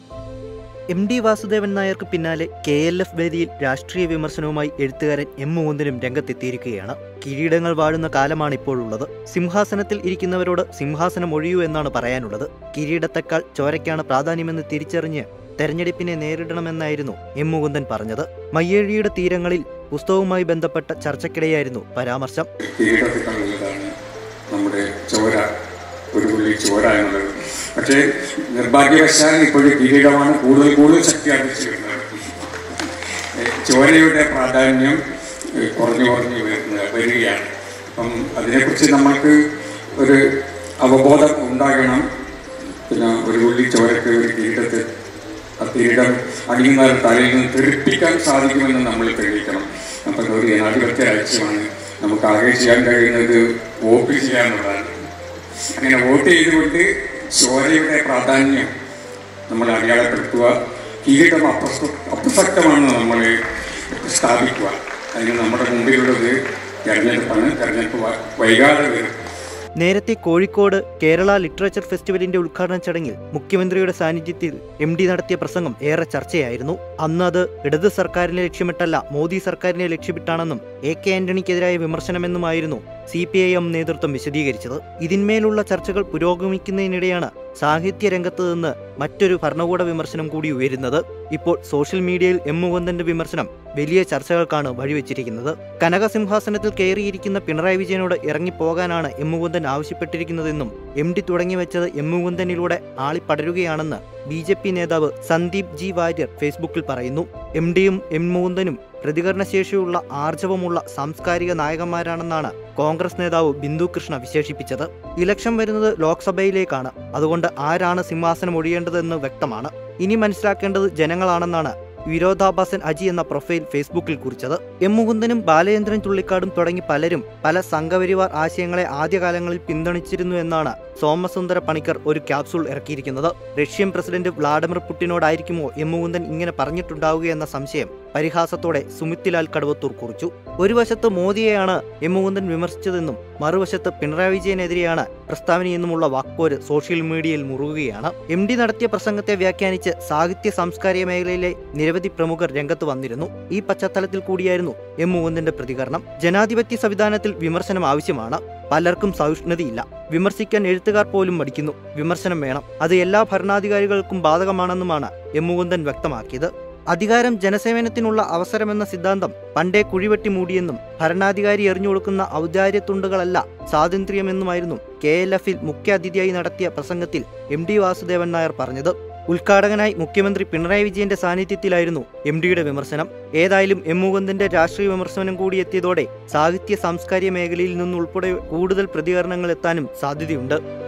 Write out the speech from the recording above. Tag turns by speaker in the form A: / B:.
A: M D Vasudevan നായർക്ക് പിന്നാലെ K L F വേദിയിൽ രാഷ്ട്രീയ വിമർശനവുമായി എഴുത്തുകാരൻ എം മുകുന്ദനും രംഗത്തെത്തിയിരിക്കുകയാണ് കിരീടങ്ങൾ വാഴുന്ന കാലമാണ് ഇപ്പോഴുള്ളത് സിംഹാസനത്തിൽ ഇരിക്കുന്നവരോട് സിംഹാസനം ഒഴിയൂ എന്നാണ് പറയാനുള്ളത് കിരീടത്തെക്കാൾ ചോരയ്ക്കാണ് പ്രാധാന്യമെന്ന് തിരിച്ചറിഞ്ഞ് തെരഞ്ഞെടുപ്പിനെ നേരിടണമെന്നായിരുന്നു എം മുകുന്ദൻ പറഞ്ഞത് മയ്യഴിയുടെ തീരങ്ങളിൽ പുസ്തകവുമായി ബന്ധപ്പെട്ട ചർച്ചയ്ക്കിടെയായിരുന്നു പരാമർശം
B: കിരീടത്തെക്കാൾ വലുതാണ് നമ്മുടെ ചോര ഒരു തുള്ളി ചോര എന്നുള്ളത് പക്ഷേ നിർഭാഗ്യവശാൽ ഇപ്പോഴും കിരീടമാണ് കൂടുതൽ കൂടുതൽ ശക്തി ആർജിച്ചു വരുന്നത് ഏ, ചോരയുടെ പ്രാധാന്യം ഏ, കുറഞ്ഞു കുറഞ്ഞു വരുന്ന വരികയാണ് അപ്പം അതിനെക്കുറിച്ച് നമ്മൾക്ക് ഒരു അവബോധം ഉണ്ടാകണം പിന്നെ ഒരു തുള്ളി ചോരക്ക് ഒരു കിരീടത്തെ ആ കിരീടം അണിയുന്ന തലയിൽ നിന്ന് തെറിപ്പിക്കാൻ സാധിക്കുമെന്ന് നമ്മൾ തെളിയിക്കണം അപ്പം ഒരു ജനാധിപത്യ രാജ്യമാണ് നമുക്ക് ആകെ ചെയ്യാൻ കഴിയുന്നത് വോട്ട് ചെയ്യുക എന്നുള്ളതാണ് അങ്ങനെ വോട്ട് ചെയ്തുകൊണ്ട് ചോരയുടെ പ്രാധാന്യം നമ്മൾ അടയാളപ്പെടുത്തുക കിരീടം അപ്രസ അപ്രസക്തമാണെന്ന് നമ്മൾ സ്ഥാപിക്കുക അതിന് നമ്മുടെ മുമ്പിലുള്ളത് തെരഞ്ഞെടുപ്പാണ് തെരഞ്ഞെടുപ്പ് വ- വൈകാതെ വരും
A: നേരത്തെ കോഴിക്കോട് കേരള ലിറ്ററേച്ചർ ഫെസ്റ്റിവലിന്റെ ഉദ്ഘാടന ചടങ്ങിൽ മുഖ്യമന്ത്രിയുടെ സാന്നിധ്യത്തിൽ എം ഡി നടത്തിയ പ്രസംഗം ഏറെ ചർച്ചയായിരുന്നു അന്ന് അത് ഇടത് സർക്കാരിനെ ലക്ഷ്യമിട്ടല്ല മോദി സർക്കാരിനെ ലക്ഷ്യമിട്ടാണെന്നും എ കെ ആന്റണിക്കെതിരായ വിമർശനമെന്നുമായിരുന്നു സി പി ഐ എം നേതൃത്വം വിശദീകരിച്ചത് ഇതിന്മേലുള്ള ചർച്ചകൾ പുരോഗമിക്കുന്നതിനിടെയാണ് സാഹിത്യ രംഗത്ത് നിന്ന് മറ്റൊരു ഭരണകൂട വിമർശനം കൂടി ഉയരുന്നത് ഇപ്പോൾ സോഷ്യൽ മീഡിയയിൽ എം മുകുന്ദന്റെ വിമർശനം വലിയ ചർച്ചകൾക്കാണ് വഴിവെച്ചിരിക്കുന്നത് കനകസിംഹാസനത്തിൽ കയറിയിരിക്കുന്ന പിണറായി വിജയനോട് ഇറങ്ങിപ്പോകാനാണ് എം മുകുന്ദൻ ആവശ്യപ്പെട്ടിരിക്കുന്നതെന്നും എം ഡി തുടങ്ങിവെച്ചത് എം മുകുന്ദനിലൂടെ ആളിപ്പടരുകയാണെന്ന് ബി ജെ പി നേതാവ് സന്ദീപ് ജി വാര്യർ ഫേസ്ബുക്കിൽ പറയുന്നു എം ഡിയും എം മുകുന്ദനും പ്രതികരണശേഷിയുള്ള ആർജവമുള്ള സാംസ്കാരിക നായകന്മാരാണെന്നാണ് കോൺഗ്രസ് നേതാവ് ബിന്ദു കൃഷ്ണ വിശേഷിപ്പിച്ചത് ഇലക്ഷൻ വരുന്നത് ലോക്സഭയിലേക്കാണ് അതുകൊണ്ട് ആരാണ് സിംഹാസനം ഒഴിയേണ്ടതെന്ന് വ്യക്തമാണ് ഇനി മനസ്സിലാക്കേണ്ടത് ജനങ്ങളാണെന്നാണ് വിരോധാഭാസൻ അജി എന്ന പ്രൊഫൈൽ ഫേസ്ബുക്കിൽ കുറിച്ചത് എം മുകുന്ദനും ബാലചന്ദ്രൻ ചുള്ളിക്കാടും തുടങ്ങി പലരും പല സംഘപരിവാർ ആശയങ്ങളെ ആദ്യകാലങ്ങളിൽ പിന്തുണച്ചിരുന്നു എന്നാണ് സോമസുന്ദര പണിക്കർ ഒരു ക്യാപ്സൂൾ ഇറക്കിയിരിക്കുന്നത് റഷ്യൻ പ്രസിഡന്റ് വ്ളാഡിമിർ പുടിനോടായിരിക്കുമോ എം മുകുന്ദൻ ഇങ്ങനെ പറഞ്ഞിട്ടുണ്ടാവുക എന്ന സംശയം പരിഹാസത്തോടെ സുമിത്ലാൽ കടുവത്തൂർ കുറിച്ചു ഒരു വശത്ത് മോദിയെയാണ് എം മുകുന്ദൻ വിമർശിച്ചതെന്നും മറുവശത്ത് പിണറായി വിജയനെതിരെയാണ് പ്രസ്താവനയെന്നുമുള്ള വാക്പോര് സോഷ്യൽ മീഡിയയിൽ മുറുകുകയാണ് എം ഡി നടത്തിയ പ്രസംഗത്തെ വ്യാഖ്യാനിച്ച് സാഹിത്യ സാംസ്കാരിക മേഖലയിലെ നിരവധി പ്രമുഖർ രംഗത്ത് വന്നിരുന്നു ഈ പശ്ചാത്തലത്തിൽ കൂടിയായിരുന്നു എം മുകുന്ദന്റെ പ്രതികരണം ജനാധിപത്യ സംവിധാനത്തിൽ വിമർശനം ആവശ്യമാണ് പലർക്കും സഹിഷ്ണുതയില്ല വിമർശിക്കാൻ എഴുത്തുകാർ പോലും മടിക്കുന്നു വിമർശനം വേണം അത് എല്ലാ ഭരണാധികാരികൾക്കും ബാധകമാണെന്നുമാണ് എം മുകുന്ദൻ വ്യക്തമാക്കിയത് അധികാരം ജനസേവനത്തിനുള്ള അവസരമെന്ന സിദ്ധാന്തം പണ്ടേ കുഴിവെട്ടി മൂടിയെന്നും ഭരണാധികാരി എറിഞ്ഞു കൊടുക്കുന്ന ഔദാര്യത്തുണ്ടുകളല്ല സ്വാതന്ത്ര്യമെന്നുമായിരുന്നു കെ എൽ എഫിൽ മുഖ്യ അതിഥിയായി നടത്തിയ പ്രസംഗത്തിൽ എം ഡി വാസുദേവൻ നായർ പറഞ്ഞത് ഉദ്ഘാടകനായി മുഖ്യമന്ത്രി പിണറായി വിജയന്റെ സാന്നിധ്യത്തിലായിരുന്നു എം ഡിയുടെ വിമർശനം ഏതായാലും എം മുകുന്ദന്റെ രാഷ്ട്രീയ വിമർശനം കൂടി എത്തിയതോടെ സാഹിത്യ സാംസ്കാരിക മേഖലയിൽ നിന്നുൾപ്പെടെ കൂടുതൽ പ്രതികരണങ്ങൾ എത്താനും സാധ്യതയുണ്ട്